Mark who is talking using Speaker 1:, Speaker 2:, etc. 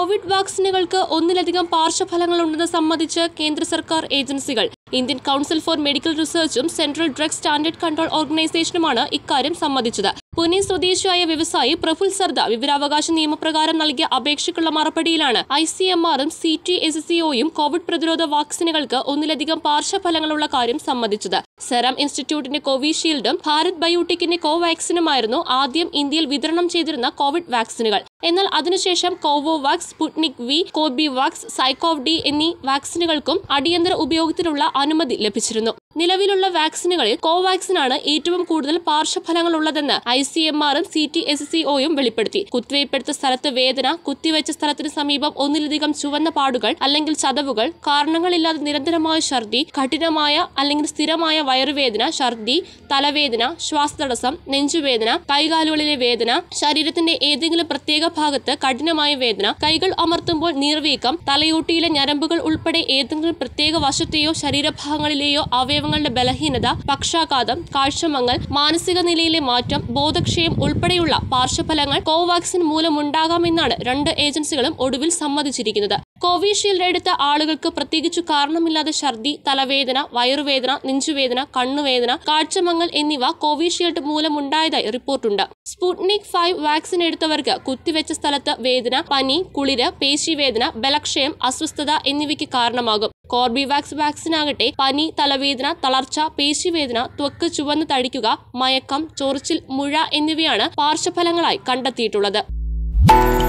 Speaker 1: Covid വാക്സിനുകൾക്ക് ഒന്നിലധികം പാർശ്വഫലങ്ങളുണ്ടെന്ന് സംബന്ധിച്ച് കേന്ദ്ര സർക്കാർ ഏജൻസികൾ ഇന്ത്യൻ കൗൺസിൽ ഫോർ മെഡിക്കൽ റിസർച്ചും സെൻട്രൽ ഡ്രഗ് സ്റ്റാൻഡേർഡ് കൺട്രോൾ ഓർഗനൈസേഷനുമാണ് ഇക്കാര്യം സമ്മതിച്ചത് പുനെ സ്വദേശിയായ വ്യവസായി പ്രഫുൽ സർദ വിവരാവകാശ നിയമപ്രകാരം നൽകിയ അപേക്ഷയ്ക്കുള്ള മറുപടിയിലാണ് ഐ സി എം ആറും സി ടി എസ് സിഒയും കോവിഡ് പ്രതിരോധ വാക്സിനുകൾക്ക് ഒന്നിലധികം പാർശ്വഫലങ്ങളുള്ള കാര്യം സമ്മതിച്ചത് സെറം ഇൻസ്റ്റിറ്റ്യൂട്ടിന്റെ കോവിഷീൽഡും ഭാരത് ബയോടെക്കിന്റെ കോവാക്സിനുമായിരുന്നു ആദ്യം ഇന്ത്യയിൽ വിതരണം ചെയ്തിരുന്ന കോവിഡ് വാക്സിനുകൾ എന്നാൽ അതിനുശേഷം Covovax Sputnik V Corbevax ZyCoV D എന്നീ വാക്സിനുകൾക്കും അടിയന്തര ഉപയോഗത്തിനുള്ള അനുമതി ലഭിച്ചിരുന്നു നിലവിലുള്ള വാക്സിനുകളിൽ കോവാക്സിനാണ് ഏറ്റവും കൂടുതൽ പാർശ്വഫലങ്ങളുള്ളതെന്ന് ഐ സി എം ആറും സി ടി എസ് സി ഒയും വെളിപ്പെടുത്തി കുത്തിവയ്പ്പെടുത്ത സ്ഥലത്ത് വേദന കുത്തിവെച്ച സ്ഥലത്തിന് സമീപം ഒന്നിലധികം ചുവന്ന പാടുകൾ അല്ലെങ്കിൽ ചതവുകൾ കാരണങ്ങളില്ലാതെ നിരന്തരമായ ഛർദി കഠിനമായ അല്ലെങ്കിൽ സ്ഥിരമായ വയറുവേദന ഛർദി തലവേദന ശ്വാസതടസ്സം നെഞ്ചുവേദന കൈകാലുകളിലെ വേദന ശരീരത്തിന്റെ ഏതെങ്കിലും പ്രത്യേക ഭാഗത്ത് കഠിനമായ വേദന കൈകൾ അമർത്തുമ്പോൾ നീർവീക്കം തലയോട്ടിയിലെ ഞരമ്പുകൾ ഉൾപ്പെടെ ഏതെങ്കിലും പ്രത്യേക വശത്തെയോ ശരീരഭാഗങ്ങളിലെയോ അവയവങ്ങളുടെ ബലഹീനത പക്ഷാഘാതം കാഴ്ചമങ്ങൽ മാനസിക നിലയിലെ മാറ്റം ബോധക്ഷയം ഉൾപ്പെടെയുള്ള പാർശ്വഫലങ്ങൾ കോവാക്സിൻ മൂലമുണ്ടാകാമെന്നാണ് രണ്ട് ഏജൻസികളും ഒടുവിൽ സമ്മതിച്ചിരിക്കുന്നത് കോവിഷീൽഡ് എടുത്ത ആളുകൾക്ക് പ്രത്യേകിച്ചു കാരണമില്ലാതെ ഛർദി തലവേദന വയറുവേദന നെഞ്ചുവേദന കണ്ണുവേദന കാഴ്ചമങ്ങൽ എന്നിവ കോവിഷീൽഡ് മൂലമുണ്ടായതായി റിപ്പോർട്ടുണ്ട് സ്പുട്നിക് ഫൈവ് വാക്സിൻ എടുത്തവർക്ക് കുത്തിവെച്ച സ്ഥലത്ത് വേദന പനി കുളിര് പേശിവേദന ബലക്ഷയം അസ്വസ്ഥത എന്നിവയ്ക്ക് കാരണമാകും കോർബിവാക്സ് വാക്സിൻ ആകട്ടെ പനി തലവേദന തളർച്ച പേശിവേദന ത്വക്ക് ചുവന്ന് തടിക്കുക മയക്കം ചൊറിച്ചിൽ മുഴ എന്നിവയാണ് പാർശ്വഫലങ്ങളായി കണ്ടെത്തിയിട്ടുള്ളത്